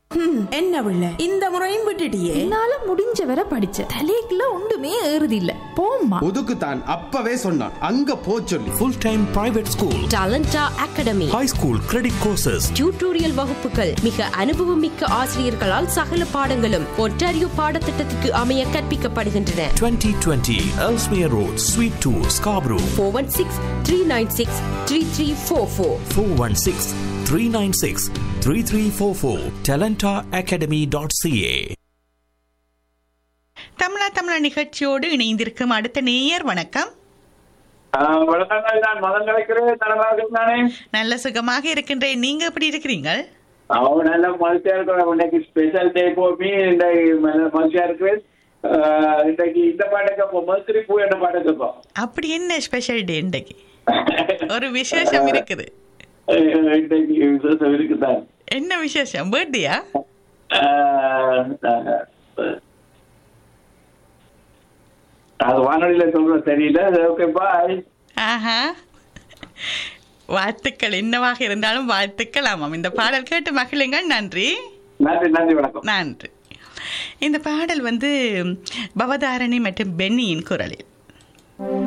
என்ன பிள்ளை இந்த முறையும் விட்டுட்டியே என்னால முடிஞ்ச வரை படிச்ச தலைக்குள்ள ஒன்றுமே ஏறுது இல்ல போம்மா ஒதுக்குத்தான் அப்பவே சொன்னான் அங்க போ சொல்லி full time private school Talenta academy high school credit courses tutorial வகுப்புகள் மிக அனுபவமிக்க ஆசிரியர்களால் சகல பாடங்களும் ஒன்டாரியோ பாடத்திட்டத்துக்கு அமைய கற்பிக்கப்படுகின்றன 2020 Ellesmere Road, Suite 2, Scarborough, four one six three nine six three three four four 416 396 3344, talentaacademy.ca. தமிழா தமிழா நிகழ்ச்சியோடு இணைந்திருக்கும் அடுத்த நேயர் வணக்கம் ஆஹ் வணக்கங்கள் நான் மதம் கிடைக்கிறேன் நலமாக நானே நல்ல சுகமாக இருக்கின்றேன் நீங்க எப்படி இருக்கிறீங்க அவன் நல்ல மகிழ்ச்சியா இருக்கிறோம் இன்னைக்கு ஸ்பெஷல் டே போமி இன்றைக்கு நல்ல மகிழ்ச்சியா இருக்கிறேன் ஆஹ் இன்றைக்கு இந்த பாட்டை கேட்போம் மதுரை பூ என்ற பாட்டை கேட்போம் அப்படி என்ன ஸ்பெஷல் டே இன்றைக்கு ஒரு விசேஷம் இருக்குது ஆஹ் இன்றைக்கு விசேஷம் இருக்குதான் என்ன விசேஷம் பர்த்டேயா ஆஹ் ஆஹ் அது வானொலியில சொல்றோம் தெரியல ஓகே பாய் ஆஹா வாழ்த்துக்கள் என்னவாக இருந்தாலும் வாழ்த்துக்கள் ஆமாம் இந்த பாடல் கேட்டு மகிழுங்கள் நன்றி நன்றி நன்றி வணக்கம் நன்றி இந்த பாடல் வந்து பவதாரணி மற்றும் பென்னியின் குரலில்